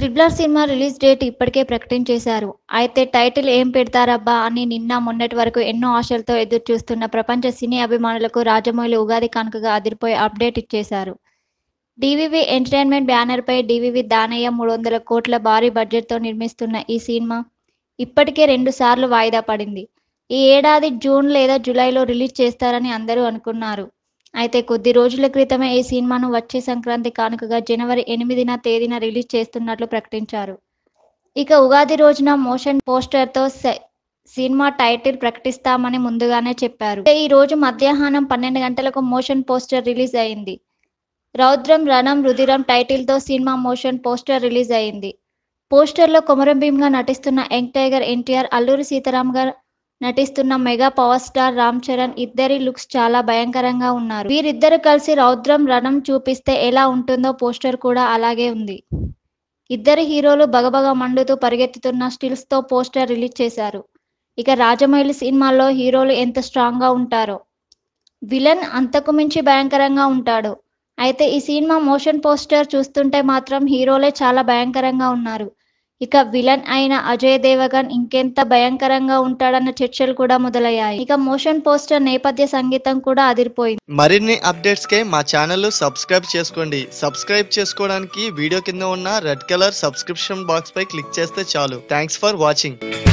ట్రిపులర్ cinema release date ఇప్పటికే ప్రకటించేశారు అయితే title ఏం పెడతారబ్బా అని నిన్న మొన్నటి వరకు ఎన్నో ఆశలతో ఎదురు చూస్తున్న ప్రపంచ సినీ అభిమానులకు రాజమౌళి ఉగాది కానుకగా అదిరిపోయే అప్డేట్ ఇచ్చేశారు డివివి ఎంటర్టైన్మెంట్ బ్యానర్పై డివివి దానయ్య మూడు వందల కోట్ల భారీ బడ్జెట్తో నిర్మిస్తున్న ఈ సినిమా ఇప్పటికే రెండు సార్లు వాయిదా పడింది ఈ ఏడాది జూన్ లేదా జూలైలో రిలీజ్ చేస్తారని అందరూ అనుకున్నారు అయితే కొద్ది రోజుల క్రితమే ఈ సినిమాను వచ్చే సంక్రాంతి కానుకగా జనవరి ఎనిమిదిన తేదీన రిలీజ్ చేస్తున్నట్లు ప్రకటించారు ఇక ఉగాది రోజున మోషన్ పోస్టర్తో స- సినిమా టైటిల్ ప్రకటిస్తామని ముందుగానే చెప్పారు ఈ రోజు మధ్యాహ్నం పన్నెండు గంటలకు మోషన్ పోస్టర్ రిలీజ్ అయింది రౌద్రం రణం రుధిరం టైటిల్తో సినిమా మోషన్ పోస్టర్ రిలీజ్ అయింది పోస్టర్లో కొమరం భీమ్గా నటిస్తున్న యంగ్ టైగర్ ఎన్టీఆర్ అల్లూరి సీతారాంగా నటిస్తున్న mega power star Ram Charan ఇద్దరి లుక్స్ చాలా భయంకరంగా ఉన్నారు వీరిద్దరు కలిసి రౌద్రం రణం చూపిస్తే ఎలా ఉంటుందో పోస్టర్ కూడా అలాగే ఉంది ఇద్దరు హీరోలు బగబగ మండుతూ పరిగెత్తుతున్న స్టిల్స్ తో పోస్టర్ రిలీజ్ చేశారు ఇక రాజమౌళి సినిమాల్లో హీరోలు ఎంత స్ట్రాంగ్ గా ఉంటారో విలన్ అంతకు మించి భయంకరంగా ఉంటాడు అయితే ఈ సినిమా మోషన్ పోస్టర్ చూస్తుంటే మాత్రం హీరోలే చాలా భయంకరంగా ఉన్నారు ఇక విలన్ అయిన అజయ్ దేవగన్ ఇంకెంత భయంకరంగా ఉంటాడన్న చర్చలు కూడా మొదలయ్యాయి ఇక మోషన్ పోస్టర్ నేపథ్య సంగీతం కూడా అదిరిపోయింది మరిన్ని అప్డేట్స్ కి మా ఛానల్ సబ్స్క్రైబ్ చేసుకోండి సబ్స్క్రైబ్ చేసుకోవడానికి వీడియో కింద ఉన్న రెడ్ కలర్ సబ్స్క్రిప్షన్ బాక్స్ పై క్లిక్ చేస్తే చాలు థ్యాంక్స్ ఫర్ వాచింగ్